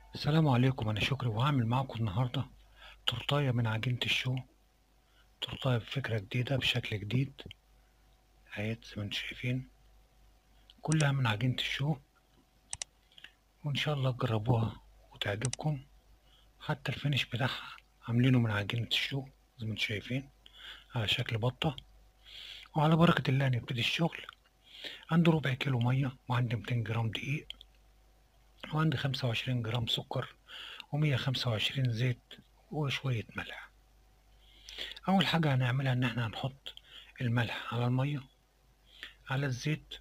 السلام عليكم أنا شكري وهعمل معاكم النهاردة تورتاية من عجينة الشو تورتاية بفكرة جديدة بشكل جديد اهيت زي ما انتم شايفين كلها من عجينة الشو وإن شاء الله تجربوها وتعجبكم حتى الفينش بتاعها عاملينه من عجينة الشو زي ما انتم شايفين على شكل بطة وعلى بركة الله نبتدي الشغل عندي ربع كيلو مية وعندي 200 جرام دقيق وعندي 25 جرام سكر ومية خمسة وعشرين زيت وشوية ملح أول حاجة هنعملها إن احنا هنحط الملح على المية على الزيت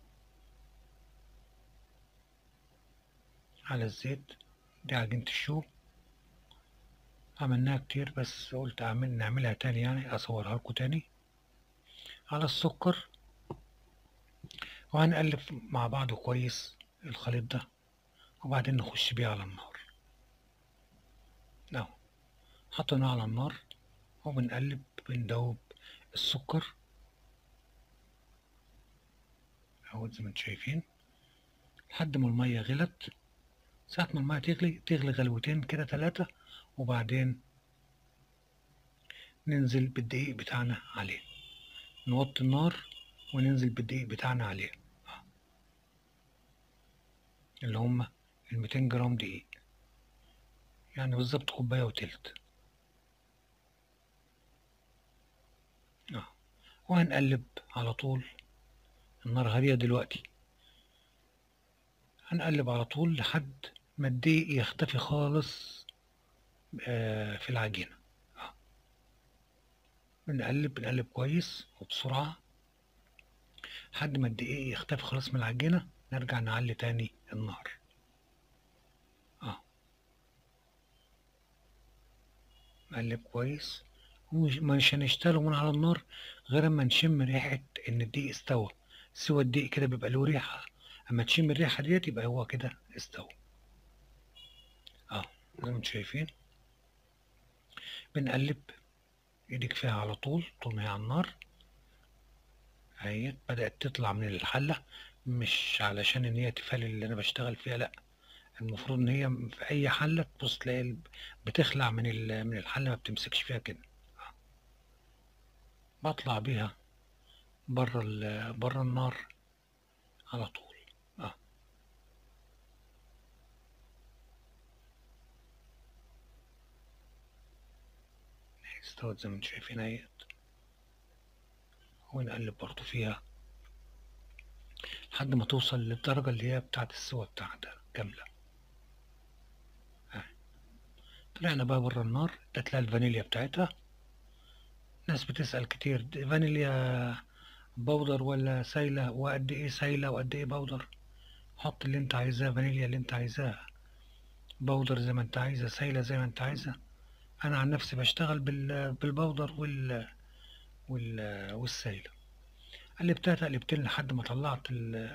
على الزيت دي عجينة الشو عملناها كتير بس قلت أعمل نعملها تاني يعني أصورها لكم تاني على السكر وهنقلب مع بعض كويس الخليط ده وبعدين نخش بيه على النار اهو حطيناه على النار وبنقلب بندوب السكر اهو زي ما انتم شايفين لحد ما المية غلت ساعة ما المية تغلي تغلي غلوتين كده تلاتة وبعدين ننزل بالدقيق بتاعنا عليه نوطي النار وننزل بالدقيق بتاعنا عليه اللي هما الميتين جرام دقيق يعني بالظبط كوباية وتلت اه وهنقلب على طول النار هادية دلوقتي هنقلب على طول لحد ما الدقيق يختفي خالص آه في العجينة آه. بنقلب بنقلب كويس وبسرعة لحد ما الدقيق يختفي خالص من العجينة نرجع نعلي تاني النار اه نقلب كويس ومش هنشتغله من على النار غير اما نشم ريحة ان الدقيق استوى سوى الدقيق كده بيبقى له ريحة اما تشم الريحة ديت يبقى هو كده استوى اه زي ما انتم شايفين بنقلب ايدك فيها على طول طول ما هي على النار اهي بدأت تطلع من الحلة مش علشان ان هي تفال اللي انا بشتغل فيها لا المفروض ان هي في اي حله تبص تلاقي بتخلع من من الحله ما بتمسكش فيها كده بطلع بيها بره بره النار على طول اه استوت زي ما انتم شايفين اهيت ونقلب برضو فيها لحد ما توصل للدرجة اللي هي بتاعت السوا بتاعتها كاملة طلعنا بقى بره النار ده تلاقي الفانيليا بتاعتها ناس بتسأل كتير فانيليا بودر ولا سايلة وقد ايه سايلة وقد ايه بودر حط اللي انت عايزاه فانيليا اللي انت عايزاه بودر زي ما انت عايزة سايلة زي ما انت عايزة انا عن نفسي بشتغل بالبودر وال, وال... والسايلة قلبتها قلبتين لحد ما طلعت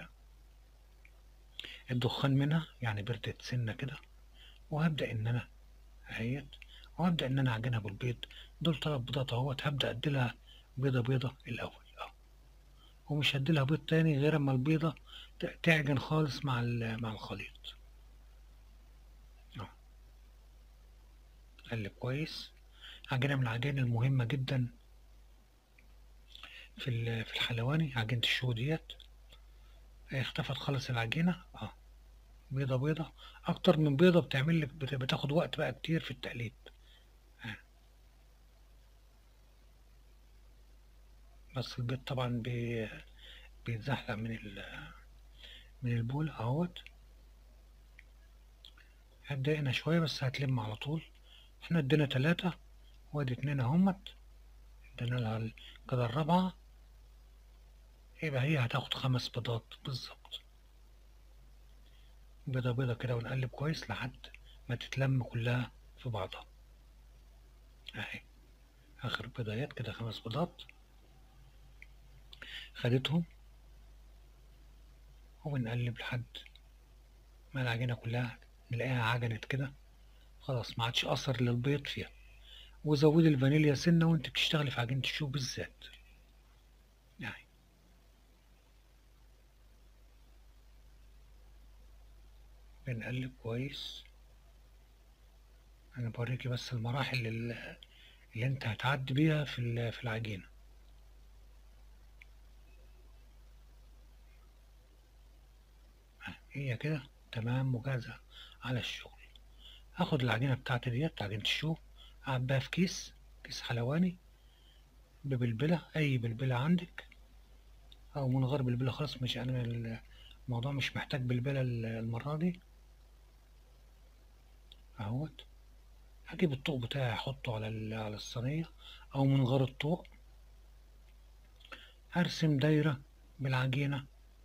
الدخان منها يعني بردت سنة كده وهبدأ ان انا اهيت وهبدأ ان انا اعجنها بالبيض دول تلات بيضات اهوت هبدأ اديلها بيضة بيضة الاول اه ومش هديلها بيض تاني غير اما البيضة تعجن خالص مع مع الخليط اه قلب كويس عجينة من العجائن المهمة جدا في في الحلواني عجينة الشو ديت اختفت خالص العجينة اه بيضة بيضة أكتر من بيضة بتعمل لك بتاخد وقت بقى كتير في التقليب آه. بس البيض طبعا بي بيتزحلق من ال من البول اهوت هتضايقنا شوية بس هتلم على طول احنا ادينا تلاتة وادي اتنين اهمت ادينا لها كده الرابعة يبقى هي هتاخد خمس بيضات بالظبط بيضة بيضة كده ونقلب كويس لحد ما تتلم كلها في بعضها اهي اخر بيضايات كده خمس بيضات خدتهم وبنقلب لحد ما العجينة كلها نلاقيها عجنت كده خلاص ما عادش اثر للبيض فيها وزودي الفانيليا سنة وانت بتشتغلي في عجينة الشو بالذات يعني بنقلب كويس انا بوريكي بس المراحل اللي, اللي انت هتعدي بيها في ال- في العجينة هي كده تمام وجاهزة على الشغل هاخد العجينة بتاعتي ديت عجينة الشو أعبيها في كيس كيس حلواني ببلبلة أي بلبلة عندك أو من غير بلبلة خالص مش أنا الموضوع مش محتاج بلبلة المرة دي أهوت هجيب الطوق بتاعي أحطه على ال- على الصينية أو من غير الطوق هرسم دايرة بالعجينة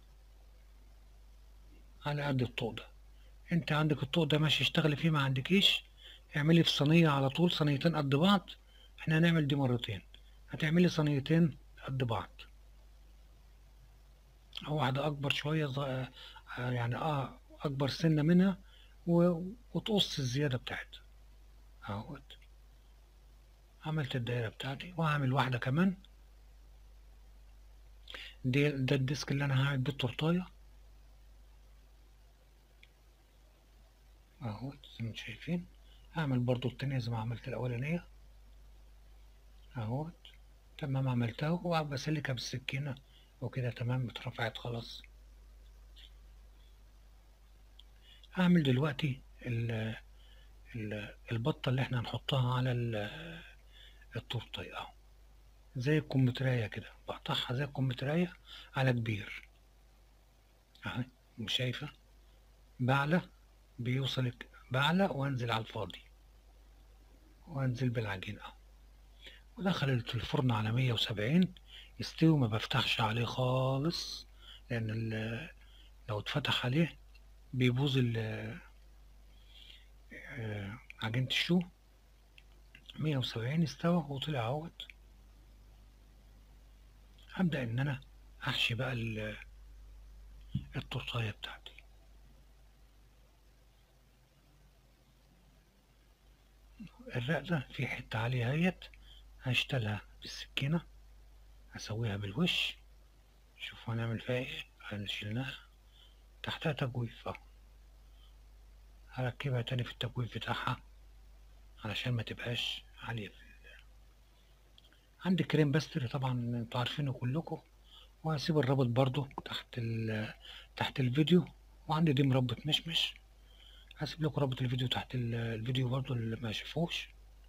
على قد الطوق ده انت عندك الطوق ده ماشي اشتغلي فيه ما عندكيش اعملي في صينية على طول صينيتين قد بعض احنا هنعمل دي مرتين هتعملي صينيتين قد بعض او واحدة اكبر شوية ز- آه، يعني اه اكبر سنة منها و... وتقص الزيادة بتاعتها اهوت عملت الدايرة بتاعتي وهعمل واحدة كمان دي ده الديسك اللي انا هعمل بيه التورتاية اهوت زي ما انتم شايفين هعمل برضو التانية زي ما عملت الأولانية اهوت تمام عملتها وبسلكها بالسكينة وكده تمام اترفعت خلاص هعمل دلوقتي ال ال البطة اللي احنا هنحطها على ال- التورتاية اهو زي الكمثرية كده بقطعها زي الكمثرية على كبير اهي مش شايفة بعلى بيوصل الك- بعلى وانزل على الفاضي وانزل بالعجين اهو ودخلت الفرن على 170 يستوي ما بفتحش عليه خالص لان ال- لو اتفتح عليه بيبوظ ال- آه، عجينة الشو 170 استوى وطلع اهوت هبدأ ان انا احشي بقى ال- التورتاية بتاعتي الرقدة في حتة عالية اهيت هشتلها بالسكينة هسويها بالوش شوف هنعمل فيها ايه هنشيلناها تحتها تجويف اهو هركبها تاني في التجويف بتاعها علشان ما تبقاش عالية في ال- عندي كريم باستري طبعا انتوا عارفينه كلكم وهسيب الرابط برضو تحت ال تحت الفيديو وعندي دي مربى مشمش هسيب لكم رابط الفيديو تحت ال- الفيديو برضو اللي ما شافوش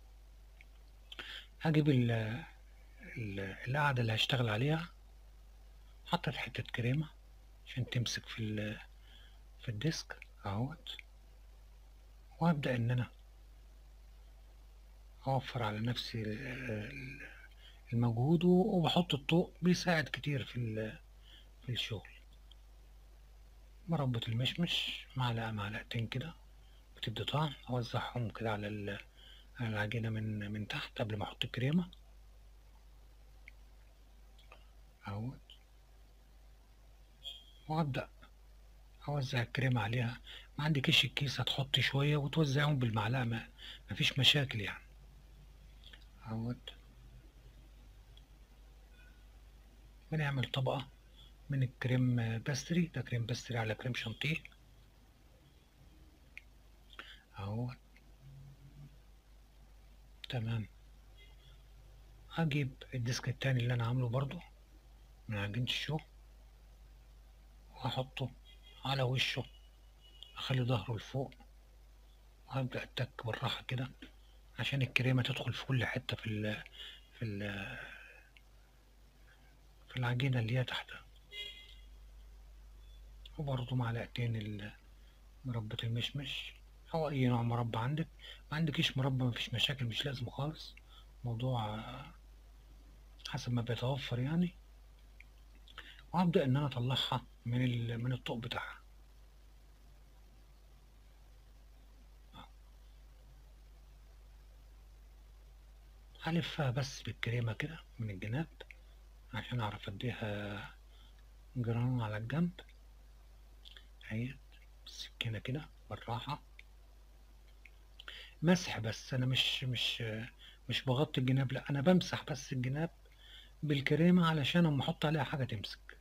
هجيب ال- ال- القعدة اللي هشتغل عليها حطيت حتة كريمة عشان تمسك في ال- في الديسك اهوت وابدأ ان انا اوفر على نفسي ال- ال- المجهود وبحط الطوق بيساعد كتير في ال- في الشغل مربى المشمش معلقة معلقتين كده بتدي طعم اوزعهم كده على ال- على العجينة من من تحت قبل ما احط الكريمة اهوت وابدأ اوزع الكريمة عليها ما عندكش الكيس هتحطي شوية وتوزعهم بالمعلقة ما مفيش مشاكل يعني اهوت بنعمل طبقة من الكريم باستري ده كريم باستري على كريم شانتيه اهوت تمام هجيب الديسك التاني اللي انا عامله برضو من عجينة الشو وهحطه على وشه اخلي ظهره لفوق وهبدأ اتك بالراحة كده عشان الكريمة تدخل في كل حتة في ال في ال في العجينة اللي هي تحتها وبرضه معلقتين ال- مربى المشمش أو أي نوع مربى عندك ما عندكيش مربى مفيش مشاكل مش لازم خالص موضوع آه، حسب ما بيتوفر يعني وهبدأ إن أنا أطلعها من ال... من الطوق بتاعها هلفها بس بالكريمة كده من الجناب عشان أعرف أديها جرام على الجنب اهي بالسكينة كده بالراحة مسح بس أنا مش مش مش بغطي الجناب لأ أنا بمسح بس الجناب بالكريمة علشان أما أحط عليها حاجة تمسك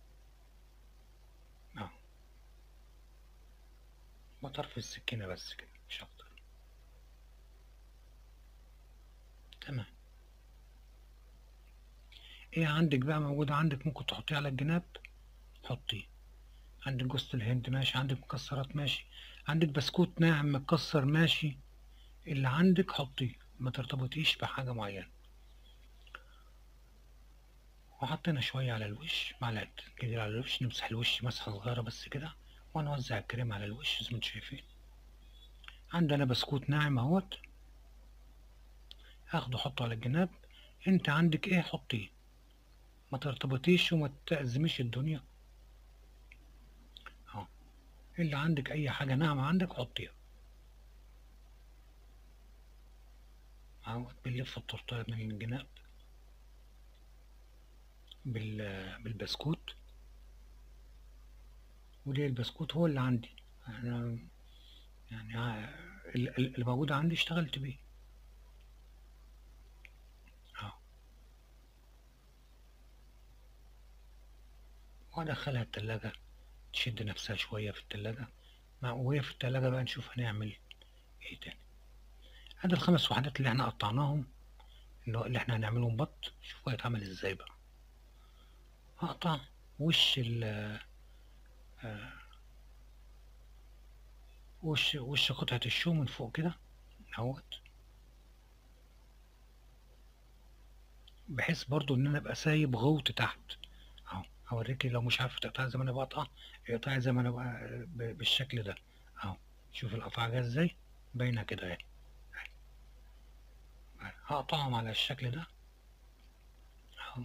أهو بطرف السكينة بس كده مش أكتر تمام ايه عندك بقى موجود عندك ممكن تحطيه على الجناب حطيه عندك جوزة الهند ماشي عندك مكسرات ماشي عندك بسكوت ناعم متكسر ماشي اللي عندك حطيه ما ترتبطيش بحاجة معينة وحطينا شوية على الوش معلقة كده على الوش نمسح الوش مسحة صغيرة بس كده ونوزع الكريم على الوش زي ما انتم شايفين عندنا بسكوت ناعم اهوت اخده احطه على الجناب انت عندك ايه حطيه ما ترتبطيش وما تأزميش الدنيا اهو اللي عندك اي حاجة ناعمة عندك حطيها اهوت بنلف التورتاية من الجناب بال بالبسكوت وليه البسكوت هو اللي عندي انا يعني ع- ال- ال- اللي موجود عندي اشتغلت بيه اهو وادخلها التلاجة تشد نفسها شوية في التلاجة مع وهي في التلاجة بقى نشوف هنعمل ايه تاني ادي الخمس وحدات اللي احنا قطعناهم اللي هو- اللي احنا هنعملهم بط شوفوا هيتعمل ازاي بقى هقطع وش ال آه، وش وش قطعة الشو من فوق كده اهوت بحيث برضو ان انا ابقى سايب غوط تحت اهو هوريكي لو مش عارف تقطعها زي ما انا بقطع اقطعي زي ما انا بقى ب- بالشكل ده اهو شوف القطعة جايه ازاي باينة كده اهي هقطعهم على الشكل ده اهو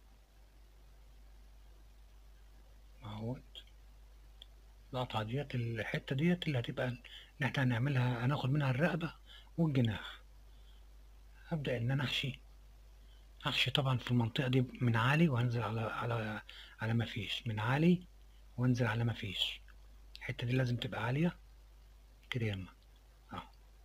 اهوت القطعة ديت الحتة ديت اللي هتبقى اللي احنا هنعملها هناخد منها الرقبة والجناح هبدأ ان انا احشي احشي طبعا في المنطقة دي من عالي وهنزل على على على ما فيش من عالي وانزل على ما فيش الحتة دي لازم تبقى عالية كريمة اهو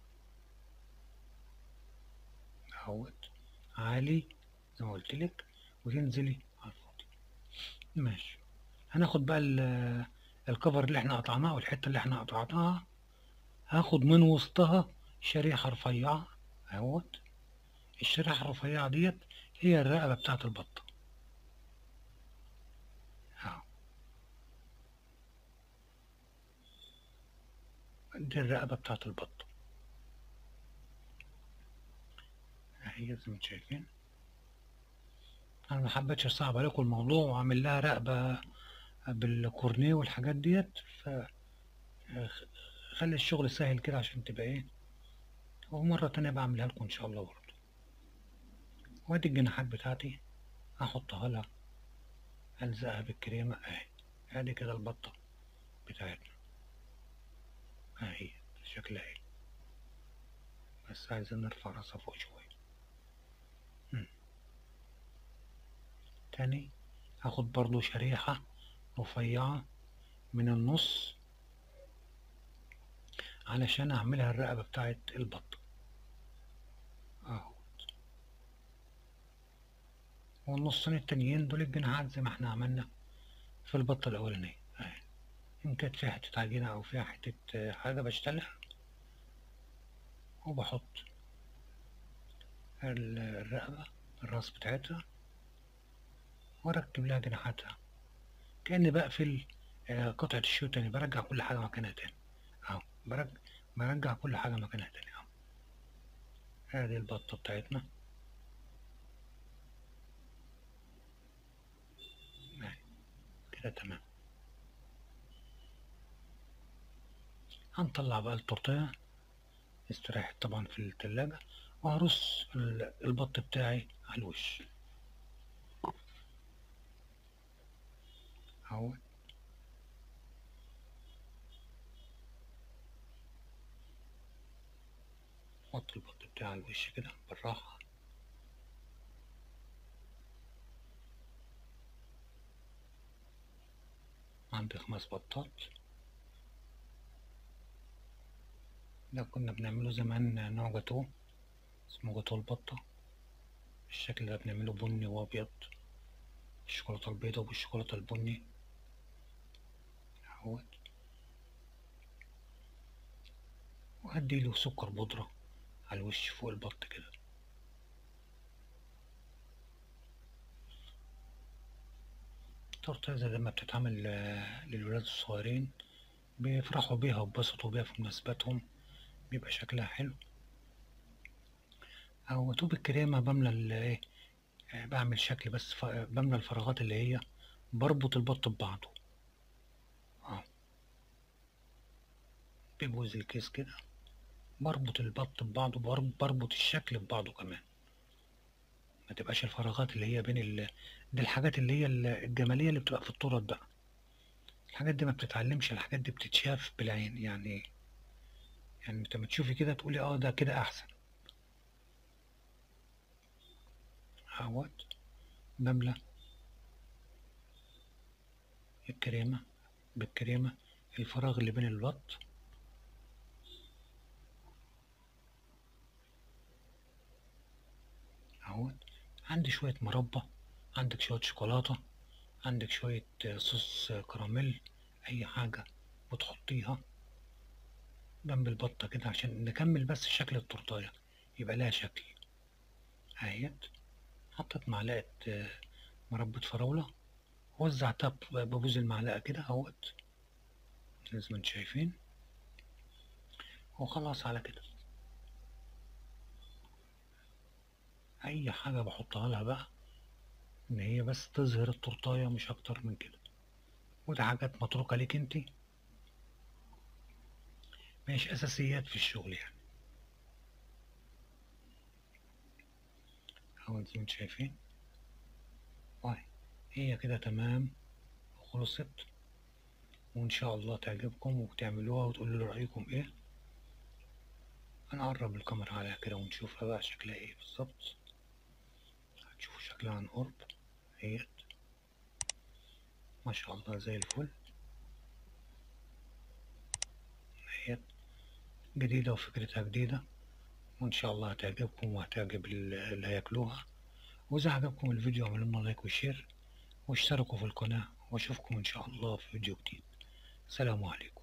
اهوت عالي زي ما قلت لك وتنزلي على الفاضي ماشي هناخد بقى ال- الكفر اللي احنا قطعناه والحتة اللي احنا قطعناها هاخد من وسطها شريحة رفيعة اهوت الشريحة الرفيعة ديت هي الرقبة بتاعت البطة اهو دي الرقبة بتاعت البطة اهي زي ما انتم شايفين انا ما حبيتش اصعب عليكم الموضوع واعمل لها رقبة بالكورنيه والحاجات ديت ف خلي الشغل سهل كده عشان تبقى ايه ومرة تانية بعملها لكم ان شاء الله برضه وادي الجناحات بتاعتي هحطها لها الزقها بالكريمة اهي ادي كده البطة بتاعتنا اهي شكلها اهي بس عايزين نرفع راسها فوق شوية مم. تاني هاخد برضو شريحة رفيعة من النص علشان اعملها الرقبة بتاعت البطة اهو والنصين التانيين دول الجناحات زي ما احنا عملنا في البطة الأولانية اهي إن كانت فيها حتة عجينة أو فيها حتة حاجة بشتغلها وبحط ال- الرقبة الراس بتاعتها وأركب لها جناحاتها كأني بقفل آه، قطعة الشو تاني برجع كل حاجة مكانها تاني أهو برجع برجع كل حاجة مكانها تاني أهو ادي البطة بتاعتنا اهي كده تمام هنطلع بقى التورتيه استريحت طبعا في التلاجة وهرص ال- البط بتاعي على الوش اهو احط البط بتاعي على الوش كده بالراحة عندي خمس بطات ده كنا بنعمله زمان نوع جاتوه اسمه جاتوه البطة الشكل ده بنعمله بني وابيض الشوكولاتة البيضاء والشوكولاتة البني اهوت وهديله سكر بودرة على الوش فوق البط كده التورتيه زي لما بتتعمل آه، للولاد الصغيرين بيفرحوا بيها ويتبسطوا بيها في مناسباتهم بيبقى شكلها حلو او طوب الكريمة بملى ال- ايه آه، بعمل شكل بس ف- بملى الفراغات اللي هي بربط البط ببعضه اه بجوز الكيس كده بربط البط ببعضه برب- بربط الشكل ببعضه كمان ما تبقاش الفراغات اللي هي بين ال... دي الحاجات اللي هي ال- الجمالية اللي بتبقى في التورت بقى الحاجات دي ما بتتعلمش الحاجات دي بتتشاف بالعين يعني يعني انت ما تشوفي كده تقولي اه ده كده احسن اهوت بملى الكريمة بالكريمة الفراغ اللي بين البط اهوت عندي شوية مربى عندك شوية شوكولاتة عندك شوية آه، صوص آه، كراميل أي حاجة وتحطيها جنب البطة كده عشان نكمل بس شكل التورتاية يبقى لها شكل اهيت حطيت معلقة آه، مربى فراولة وزعتها ب- ببوز المعلقة كده اهوت زي ما انتم شايفين وخلاص على كده أي حاجة بحطها لها بقى إن هي بس تظهر التورتاية مش أكتر من كده وده حاجات متروكة ليك انتي مش أساسيات في الشغل يعني أهو زي ما انتم شايفين طيب هي كده تمام وخلصت وإن شاء الله تعجبكم وتعملوها وتقولوا لي رأيكم إيه هنقرب الكاميرا عليها كده ونشوفها بقى شكلها إيه بالظبط هتشوفوا شكلها عن قرب اهيت ما شاء الله زي الفل اهيت جديدة وفكرتها جديدة وإن شاء الله هتعجبكم وهتعجب ال- اللي هياكلوها وإذا عجبكم الفيديو اعملوا لنا لايك وشير واشتركوا في القناة وأشوفكم إن شاء الله في فيديو جديد سلام عليكم